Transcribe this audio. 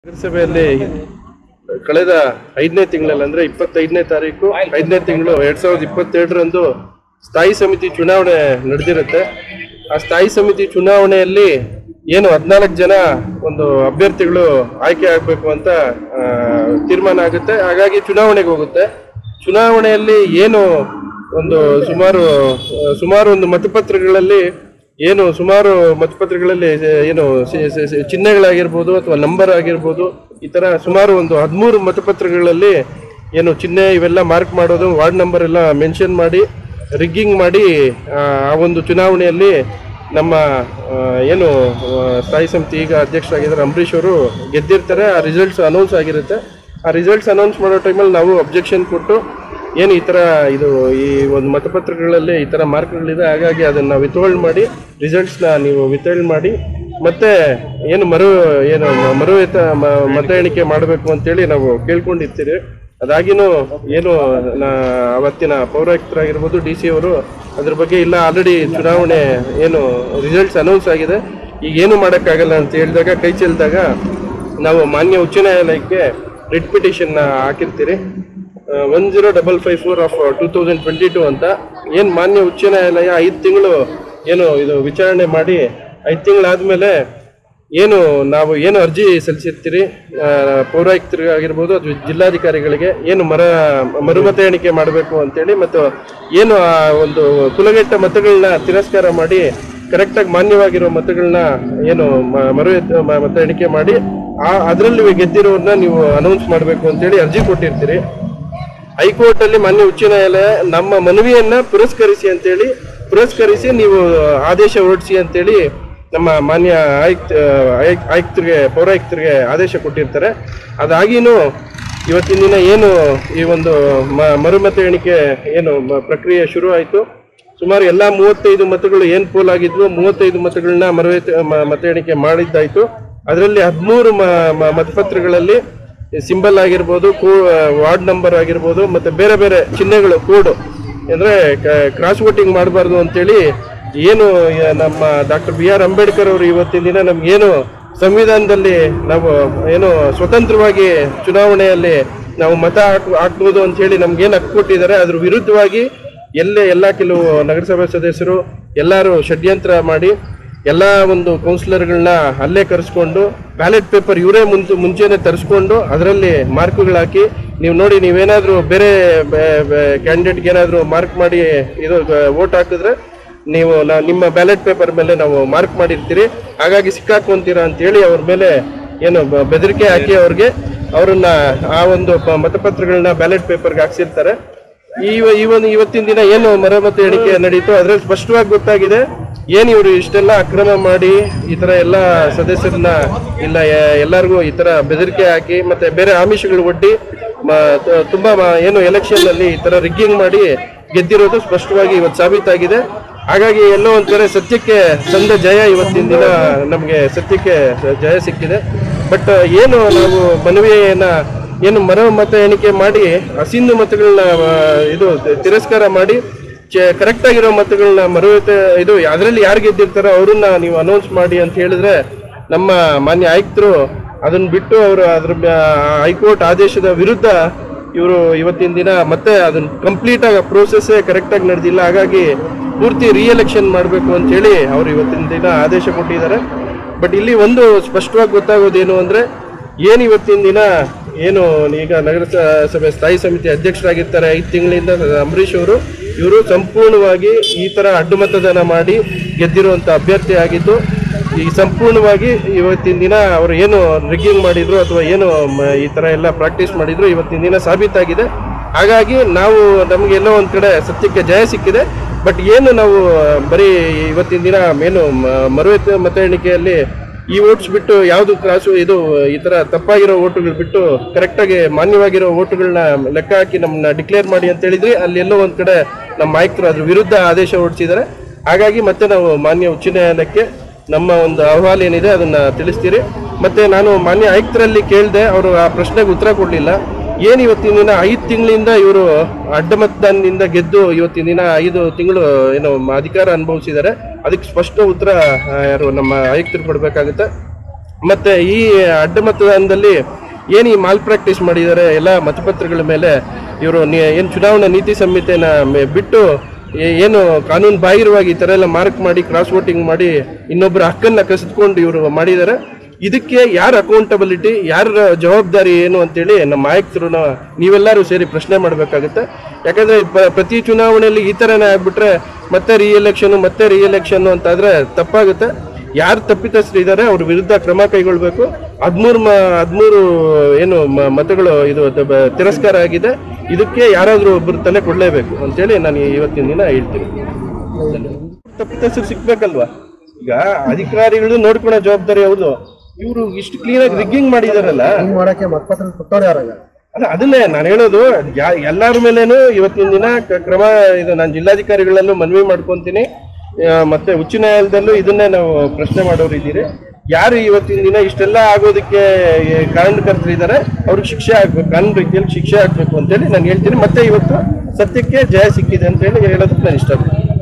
ನಗರಸಭೆಯಲ್ಲಿ ಕಳೆದ ಐದನೇ ತಿಂಗಳಲ್ಲಿ ಅಂದ್ರೆ ಇಪ್ಪತ್ತೈದನೇ ತಾರೀಕು ಐದನೇ ತಿಂಗಳು ಎರಡ್ ಸಾವಿರದ ಇಪ್ಪತ್ತೆರಡರಂದು ಸ್ಥಾಯಿ ಸಮಿತಿ ಚುನಾವಣೆ ನಡೆದಿರುತ್ತೆ ಆ ಸ್ಥಾಯಿ ಸಮಿತಿ ಚುನಾವಣೆಯಲ್ಲಿ ಏನು ಹದಿನಾಲ್ಕು ಜನ ಒಂದು ಅಭ್ಯರ್ಥಿಗಳು ಆಯ್ಕೆ ಆಗಬೇಕು ಅಂತ ಆ, ತೀರ್ಮಾನ ಆಗುತ್ತೆ ಹಾಗಾಗಿ ಚುನಾವಣೆಗೆ ಹೋಗುತ್ತೆ ಚುನಾವಣೆಯಲ್ಲಿ ಏನು ಒಂದು ಸುಮಾರು ಆ, ಸುಮಾರು ಒಂದು ಮತಪತ್ರಗಳಲ್ಲಿ ಏನು ಸುಮಾರು ಮತಪತ್ರಗಳಲ್ಲಿ ಏನು ಸಿ- ಸಿ- ಸಿ- ಚಿಹ್ನೆಗಳಾಗಿರ್ಬೋದು ಅಥವಾ ನಂಬರ್ ಆಗಿರ್ಬೋದು ಈ ತರ ಸುಮಾರು ಒಂದು ಹದಿಮೂರು ಮತಪತ್ರಗಳಲ್ಲಿ ಏನು ಚಿಹ್ನೆ ಇವೆಲ್ಲ ಮಾರ್ಕ್ ಮಾಡೋದು ವಾರ್ಡ್ ನಂಬರ್ ಎಲ್ಲ ಮೆನ್ಷನ್ ಮಾಡಿ ರಿಗ್ಗಿಂಗ್ ಮಾಡಿ ಆ ಆ ಒಂದು ಚುನಾವಣೆಯಲ್ಲಿ ನಮ್ಮ ಆ, ಏನು ಆ, ಸ್ಥಾಯಿ ಸಮಿತಿ ಈಗ ಅಧ್ಯಕ್ಷರಾಗಿದ್ದಾರೆ ಅಂಬರೀಶ್ ಅವರು ಗೆದ್ದಿರ್ತಾರೆ ಆ ರಿಸಲ್ಟ್ಸ್ ಅನೌನ್ಸ್ ಆಗಿರುತ್ತೆ ಆ ರಿಸಲ್ಟ್ಸ್ ಅನೌನ್ಸ್ ಮಾಡೋ ಟೈಮಲ್ಲಿ ನಾವು ಅಬ್ಜೆಕ್ಷನ್ ಕೊಟ್ಟು ಏನು ಈ ಥರ ಇದು ಈ ಒಂದು ಮತಪತ್ರಗಳಲ್ಲಿ ಈ ಥರ ಮಾರ್ಕ್ಗಳಿದೆ ಹಾಗಾಗಿ ಅದನ್ನು ವಿತ್ಹೋಲ್ಡ್ ಮಾಡಿ ರಿಸಲ್ಟ್ಸ್ನ ನೀವು ವಿತ್ಹೋಲ್ಡ್ ಮಾಡಿ ಮತ್ತೆ ಏನು ಮರು ಏನು ಮ- ಮರು ಎತ್ತ ಮ- ಮತ ಎಣಿಕೆ ಮಾಡಬೇಕು ಅಂತೇಳಿ ನಾವು ಕೇಳ್ಕೊಂಡಿರ್ತೀರಿ ಅದಾಗಿನೂ ಏನು ನಾ ಅವತ್ತಿನ ಪೌರಾಯುಕ್ತರಾಗಿರ್ಬೋದು ಡಿ ಸಿ ಅವರು ಅದ್ರ ಬಗ್ಗೆ ಇಲ್ಲ ಆಲ್ರೆಡಿ ಚುನಾವಣೆ ಏನು ರಿಸಲ್ಟ್ಸ್ ಅನೌನ್ಸ್ ಆಗಿದೆ ಈಗ ಏನು ಮಾಡೋಕ್ಕಾಗಲ್ಲ ಅಂತ ಹೇಳಿದಾಗ ಕೈ ಚೆಲ್ಲಿದಾಗ ನಾವು ಮಾನ್ಯ ಉಚ್ಚ ನ್ಯಾಯಾಲಯಕ್ಕೆ ರಿಟ್ ಪಿಟಿಷನ್ನ ಹಾಕಿರ್ತೀರಿ one zero double five four of two thousand twenty two ಅಂತ ಏನು ಮಾನ್ಯ ಉಚ್ಚ ನ್ಯಾಯಾಲಯ ಐದು ತಿಂಗಳು ಏನು ಇದು ವಿಚಾರಣೆ ಮಾಡಿ ಐದು ತಿಂಗಳಾದ್ಮೇಲೆ ಏನು ನಾವು ಏನು ಅರ್ಜಿ ಸಲ್ಲಿಸಿರ್ತೀರಿ ಆ, ಪೌರಾಯುಕ್ತರಿಗಾಗಿರ್ಬೋದು ಅಥವಾ ಜಿಲ್ಲಾಧಿಕಾರಿಗಳಿಗೆ ಏನು ಮರ ಮರುಮತ ಎಣಿಕೆ ಮಾಡಬೇಕು ಅಂತೇಳಿ ಮತ್ತು ಏನು ಆ ಒಂದು ಕುಲಗೆಟ್ಟ ಮತಗಳನ್ನ ತಿರಸ್ಕಾರ ಮಾಡಿ ಕರೆಕ್ಟಾಗಿ ಮಾನ್ಯವಾಗಿರೋ ಮತಗಳನ್ನ ಏನು ಮ- ಮರು ಎತ್ತ- ಮ- ಮತ ಎಣಿಕೆ ಮಾಡಿ ಆ ಅದರಲ್ಲಿ ಗೆದ್ದಿರೋರನ್ನ ನೀವು ಅನೌನ್ಸ್ ಮಾಡಬೇಕು ಅಂತೇಳಿ ಅರ್ಜಿ ಕೊಟ್ಟಿರ್ತೀರಿ ಹೈಕೋರ್ಟ್ ಅಲ್ಲಿ ಮಾನ್ಯ ಉಚ್ಚ ನ್ಯಾಯಾಲಯ ನಮ್ಮ ಮನವಿಯನ್ನ ಪುರಸ್ಕರಿಸಿ ಅಂತೇಳಿ ಪುರಸ್ಕರಿಸಿ ನೀವು ಆದೇಶ ಹೊರಡಿಸಿ ಅಂತೇಳಿ ನಮ್ಮ ಮಾನ್ಯ ಆಯುಕ್ತ ಆಯುಕ್- ಆಯುಕ್ತರಿಗೆ ಪೌರಾಯುಕ್ತರಿಗೆ ಆದೇಶ ಕೊಟ್ಟಿರ್ತಾರೆ ಅದಾಗಿನೂ ಇವತ್ತಿನ ದಿನ ಏನು ಈ ಒಂದು ಮ- ಮರುಮತ ಎಣಿಕೆ ಏನು ಮ- ಪ್ರಕ್ರಿಯೆ ಶುರು ಆಯಿತು ಸುಮಾರು ಎಲ್ಲ ಮೂವತ್ತೈದು ಮತಗಳು ಏನು ಪೋಲ್ ಆಗಿದ್ವು ಮೂವತ್ತೈದು ಮತಗಳನ್ನ ಮರು ಮತ ಎಣಿಕೆ ಮಾಡಿದ್ದಾಯ್ತು ಅದರಲ್ಲಿ ಹದಿಮೂರು ಮತಪತ್ರಗಳಲ್ಲಿ ಸಿಂಬಲ್ ಆಗಿರ್ಬೋದು ಕೋ ವಾರ್ಡ್ ನಂಬರ್ ಆಗಿರ್ಬೋದು ಮತ್ತೆ ಬೇರೆ ಬೇರೆ ಚಿಹ್ನೆಗಳು ಕೋಡ್ ಅಂದ್ರೆ ಕ್ರಾಸ್ ವೋಟಿಂಗ್ ಮಾಡಬಾರ್ದು ಅಂತೇಳಿ ಏನು ಯ- ನಮ್ಮ ಡಾಕ್ಟರ್ ಬಿ ಆರ್ ಅಂಬೇಡ್ಕರ್ ಅವರು ಇವತ್ತಿನ ದಿನ ನಮ್ಗೇನು ಸಂವಿಧಾನದಲ್ಲಿ ನಾವು ಏನು ಸ್ವತಂತ್ರವಾಗಿ ಚುನಾವಣೆಯಲ್ಲಿ ನಾವು ಮತ ಹಾಕ್ ಹಾಕ್ಬೋದು ಅಂತ ಹೇಳಿ ನಮ್ಗೇನು ಹಕ್ಕು ಕೊಟ್ಟಿದ್ದಾರೆ ಅದ್ರ ವಿರುದ್ಧವಾಗಿ ಎಲ್ಲೇ ಎಲ್ಲ ಕೆಲವು ನಗರಸಭಾ ಸದಸ್ಯರು ಎಲ್ಲರೂ ಷಡ್ಯಂತ್ರ ಮಾಡಿ ಎಲ್ಲ ಒಂದು ಕೌನ್ಸಿಲರ್ಗಳನ್ನ ಅಲ್ಲೇ ಕರೆಸ್ಕೊಂಡು ಬ್ಯಾಲೆಟ್ ಪೇಪರ್ ಇವರೇ ಮುಂಚೆ ಮುಂಚೆನೆ ತರಿಸ್ಕೊಂಡು ಅದರಲ್ಲಿ ಮಾರ್ಕ್ಗಳು ಹಾಕಿ ನೀವು ನೋಡಿ ನೀವೇನಾದರೂ ಬೇರೆ ಕ್ಯಾಂಡಿಡೇಟ್ಗೆ ಏನಾದರೂ ಮಾರ್ಕ್ ಮಾಡಿ ಇದು ವೋಟ್ ಹಾಕಿದ್ರೆ ನೀವು ನಾ- ನಿಮ್ಮ ಬ್ಯಾಲೆಟ್ ಪೇಪರ್ ಮೇಲೆ ನಾವು ಮಾರ್ಕ್ ಮಾಡಿರ್ತೀರಿ ಹಾಗಾಗಿ ಸಿಕ್ಕಾಕೊಂತೀರಾ ಅಂತೇಳಿ ಅವ್ರ ಮೇಲೆ ಏನು ಬ- ಬೆದರಿಕೆ ಹಾಕಿ ಅವ್ರಿಗೆ ಅವ್ರನ್ನ ಆ ಒಂದು ಪ- ಮತಪತ್ರಗಳನ್ನ ಬ್ಯಾಲೆಟ್ ಪೇಪರ್ಗೆ ಹಾಕ್ಸಿರ್ತಾರೆ ಈ ಈ ಒಂದು ಇವತ್ತಿನ ದಿನ ಏನು ಮರಮತ ಎಣಿಕೆ ನಡೀತು ಅದ್ರಲ್ಲಿ ಸ್ಪಷ್ಟವಾಗಿ ಗೊತ್ತಾಗಿದೆ ಏನ್ ಇವರು ಇಷ್ಟೆಲ್ಲ ಅಕ್ರಮ ಮಾಡಿ ಈ ತರ ಎಲ್ಲ ಸದಸ್ಯರನ್ನ ಇಲ್ಲ ಎ- ಎಲ್ಲರಿಗೂ ಈ ತರ ಬೆದರಿಕೆ ಹಾಕಿ ಮತ್ತೆ ಬೇರೆ ಆಮಿಷಗಳು ಒಡ್ಡಿ ಮ- ತ- ತುಂಬಾ ಮ- ಏನು ಎಲೆಕ್ಷನ್ ಅಲ್ಲಿ ಈ ತರ ರಿಗ್ಗಿಂಗ್ ಮಾಡಿ ಗೆದ್ದಿರೋದು ಸ್ಪಷ್ಟವಾಗಿ ಇವತ್ತು ಸಾಬೀತಾಗಿದೆ ಹಾಗಾಗಿ ಎಲ್ಲೋ ಒಂದ್ ಕಡೆ ಸತ್ಯಕ್ಕೆ ಸಂದ ಜಯ ಇವತ್ತಿನ ದಿನ ನಮಗೆ ಸತ್ಯಕ್ಕೆ ಜಯ ಸಿಕ್ಕಿದೆ ಬಟ್ ಏನು ನಾವು ಮನವಿಯನ್ನ ಏನು ಮರ ಮತ ಎಣಿಕೆ ಮಾಡಿ ಹಸಿಂದು ಮತಗಳನ್ನ ಆ, ಇದು ತಿರಸ್ಕಾರ ಮಾಡಿ ಕರೆಕ್ಟ್ ಆಗಿರೋ ಮತಗಳನ್ನ ಮರು ಇದು ಅದರಲ್ಲಿ ಯಾರು ಗೆದ್ದಿರ್ತಾರೋ ಅವ್ರನ್ನ ನೀವು ಅನೌನ್ಸ್ ಮಾಡಿ ಅಂತ ಹೇಳಿದ್ರೆ ನಮ್ಮ ಮಾನ್ಯ ಆಯುಕ್ತರು ಅದನ್ನ ಬಿಟ್ಟು ಅವರು ಅದ್ರ ಮ್ಯಾ- ಹೈಕೋರ್ಟ್ ಆದೇಶದ ವಿರುದ್ಧ ಇವರು ಇವತ್ತಿನ ದಿನ ಮತ್ತೆ ಅದನ್ನ ಕಂಪ್ಲೀಟ್ ಆಗಿ ಪ್ರೋಸೆಸ್ ಕರೆಕ್ಟ್ ಆಗಿ ನಡೆದಿಲ್ಲ ಹಾಗಾಗಿ ಪೂರ್ತಿ ರಿಎಲೆಕ್ಷನ್ ಮಾಡಬೇಕು ಅಂತ ಹೇಳಿ ಅವರು ಇವತ್ತಿನ ದಿನ ಆದೇಶ ಕೊಟ್ಟಿದ್ದಾರೆ ಬಟ್ ಇಲ್ಲಿ ಒಂದು ಸ್ಪಷ್ಟವಾಗಿ ಗೊತ್ತಾಗೋದೇನು ಅಂದ್ರೆ ಏನು ಇವತ್ತಿನ ದಿನ ಏನು ಈಗ ನಗರಸಭೆ ಸ್ಥಾಯಿ ಸಮಿತಿ ಅಧ್ಯಕ್ಷರಾಗಿರ್ತಾರೆ ಐದು ತಿಂಗಳಿಂದ ಅಂಬರೀಶ್ ಅವರು ಇವರು ಸಂಪೂರ್ಣವಾಗಿ ಈ ತರ ಅಡ್ಡು ಮತದಾನ ಮಾಡಿ ಗೆದ್ದಿರುವಂತ ಅಭ್ಯರ್ಥಿ ಆಗಿದ್ದು ಈ ಸಂಪೂರ್ಣವಾಗಿ ಇವತ್ತಿನ ದಿನ ಅವರು ಏನು ರಿಗ್ಗಿಂಗ್ ಮಾಡಿದ್ರು ಅಥವಾ ಏನು ಮ- ಈ ತರ ಎಲ್ಲ ಪ್ರಾಕ್ಟೀಸ್ ಮಾಡಿದ್ರು ಇವತ್ತಿನ ದಿನ ಸಾಬೀತಾಗಿದೆ ಹಾಗಾಗಿ ನಾವು ನಮಗೆ ಎಲ್ಲೋ ಒಂದ್ ಕಡೆ ಸತ್ಯಕ್ಕೆ ಜಯ ಸಿಕ್ಕಿದೆ ಬಟ್ ಏನು ನಾವು ಬರೀ ಇವತ್ತಿನ ದಿನ ಏನು ಮ- ಮರು ಎತ್ತ- ಮತ ಎಣಿಕೆಯಲ್ಲಿ ಈ ಓಟ್ಸ್ ಬಿಟ್ಟು ಯಾವುದು ಕ್ಲಾಸು ಇದು ಈ ತರ ತಪ್ಪಾಗಿರೋ ಓಟುಗಳು ಬಿಟ್ಟು ಕರೆಕ್ಟಾಗಿ ಮಾನ್ಯವಾಗಿರೋ ಓಟುಗಳನ್ನ ಲೆಕ್ಕ ಹಾಕಿ ನಮ್ಮನ್ನ ಡಿಕ್ಲೇರ್ ಮಾಡಿ ಅಂತ ಹೇಳಿದ್ರಿ ಅಲ್ಲಿ ಎಲ್ಲೋ ಒಂದ್ ಕಡೆ ನಮ್ಮ ಆಯುಕ್ತರು ಅದ್ರ ವಿರುದ್ಧ ಆದೇಶ ಹೊರಡಿಸಿದ್ದಾರೆ ಹಾಗಾಗಿ ಮತ್ತೆ ನಾವು ಮಾನ್ಯ ಉಚ್ಚ ನ್ಯಾಯಾಲಯಕ್ಕೆ ನಮ್ಮ ಒಂದು ಅಹವಾಲು ಏನಿದೆ ಅದನ್ನ ತಿಳಿಸ್ತೀರಿ ಮತ್ತೆ ನಾನು ಮಾನ್ಯ ಆಯುಕ್ತರಲ್ಲಿ ಕೇಳಿದೆ ಅವರು ಆ ಪ್ರಶ್ನೆಗೆ ಉತ್ತರ ಕೊಡಲಿಲ್ಲ ಏನು ಇವತ್ತಿನ ದಿನ ಐದು ತಿಂಗಳಿಂದ ಇವರು ಅಡ್ಡ ಮತದಾನದಿಂದ ಗೆದ್ದು ಇವತ್ತಿನ ದಿನ ಐದು ತಿಂಗಳು ಏನು ಮ- ಅಧಿಕಾರ ಅನುಭವಿಸಿದ್ದಾರೆ ಅದಕ್ಕೆ ಸ್ಪಷ್ಟ ಉತ್ತರ ಆ, ಯಾರು ನಮ್ಮ ಆಯುಕ್ತರು ಕೊಡಬೇಕಾಗುತ್ತೆ ಮತ್ತೆ ಈ ಅಡ್ಡ ಮತದಾನದಲ್ಲಿ ಏನು ಈ ಮಾಲ್ ಪ್ರಾಕ್ಟೀಸ್ ಮಾಡಿದ್ದಾರೆ ಎಲ್ಲ ಮತಪತ್ರಗಳ ಮೇಲೆ ಇವರು ಏನು ಚುನಾವಣಾ ನೀತಿ ಸಂಹಿತೆನ ಮೆ- ಬಿಟ್ಟು ಏ- ಏನು ಕಾನೂನು ಬಾಹಿರವಾಗಿ ಈ ಥರ ಎಲ್ಲ ಮಾರ್ಕ್ ಮಾಡಿ ಕ್ರಾಸ್ ವೋಟಿಂಗ್ ಮಾಡಿ ಇನ್ನೊಬ್ಬರ ಹಕ್ಕನ್ನ ಕಸಿದ್ಕೊಂಡು ಇವರು ಮಾಡಿದ್ದಾರೆ ಇದಕ್ಕೆ ಯಾರ ಅಕೌಂಟಬಿಲಿಟಿ ಯಾರ ಜವಾಬ್ದಾರಿ ಏನು ಅಂತೇಳಿ ನಮ್ಮ ಆಯುಕ್ತರು ನೀವೆಲ್ಲರೂ ಸೇರಿ ಪ್ರಶ್ನೆ ಮಾಡಬೇಕಾಗುತ್ತೆ ಯಾಕಂದ್ರೆ ಪ- ಪ್ರತಿ ಚುನಾವಣೆಯಲ್ಲಿ ಈ ಥರನೇ ಆಗ್ಬಿಟ್ರೆ ಮತ್ತೆ ರಿ ಎಲೆಕ್ಷನ್ ಮತ್ತೆ ರಿ ಎಲೆಕ್ಷನ್ ಅಂತಾದ್ರೆ ತಪ್ಪಾಗುತ್ತೆ ಯಾರು ತಪ್ಪಿತಸ್ಥರು ಇದ್ದಾರೆ ಅವ್ರ ವಿರುದ್ಧ ಕ್ರಮ ಕೈಗೊಳ್ಬೇಕು ಹದ್ಮೂರು ಮ ಹದ್ಮೂರು ಏನು ಮ- ಮತಗಳು ಇದು ತ- ತಿರಸ್ಕಾರ ಆಗಿದೆ ಇದಕ್ಕೆ ಯಾರಾದರೂ ಒಬ್ಬರು ತಲೆ ಕೊಡಲೇಬೇಕು ಅಂತೇಳಿ ನಾನು ಇವತ್ತಿನ ದಿನ ಹೇಳ್ತೀನಿ ತಪ್ಪಿತಸ್ಥರು ಸಿಕ್ಬೇಕಲ್ವಾ ಈಗ ಅಧಿಕಾರಿಗಳು ನೋಡ್ಕೊಳೋ ಜವಾಬ್ದಾರಿ ಹೌದು ಇವರು ಇಷ್ಟು ಕ್ಲೀನಾಗಿ ರಿಗ್ಗಿಂಗ್ ಮಾಡಿದಾರಲ್ಲ ಹಿಂಗ್ ಮಾಡಕ್ಕೆ ಮತಪತ್ರ ಕೊಟ್ಟವ್ರು ಯಾರಾಗ ಅಲ್ಲ ಅದನ್ನೇ ನಾನು ಹೇಳೋದು ಯಾ- ಎಲ್ಲಾರ ಮೇಲೇನು ಇವತ್ತಿನ ದಿನ ಕ- ಕ್ರಮ ಇದು ನಾನು ಜಿಲ್ಲಾಧಿಕಾರಿಗಳಲ್ಲೂ ಮನವಿ ಮಾಡ್ಕೊಂತೀನಿ ಆ, ಮತ್ತೆ ಉಚ್ಚ ನ್ಯಾಯಾಲಯದಲ್ಲೂ ಇದನ್ನೇ ನಾವು ಪ್ರಶ್ನೆ ಮಾಡೋರು ಇದ್ದೀರಿ ಯಾರು ಇವತ್ತಿನ ದಿನ ಇಷ್ಟೆಲ್ಲ ಆಗೋದಕ್ಕೆ ಈ ಕಾರಣಕರ್ತರಿದ್ದಾರೆ ಅವ್ರಿಗೆ ಶಿಕ್ಷೆ ಆಗ್ಬೇಕು ಕಾನೂನು ರೀತಿಯಲ್ಲಿ ಶಿಕ್ಷೆ ಆಗ್ಬೇಕು ಅಂತೇಳಿ ನಾನು ಹೇಳ್ತೀನಿ ಮತ್ತೆ ಇವತ್ತು ಸತ್ಯಕ್ಕೆ ಜಯ ಸಿಕ್ಕಿದೆ ಅಂತ ಹೇಳಿ ಹೇಳೋದಕ್ಕೆ ನಾನು ಇಷ್ಟಪಡ್ತೀನಿ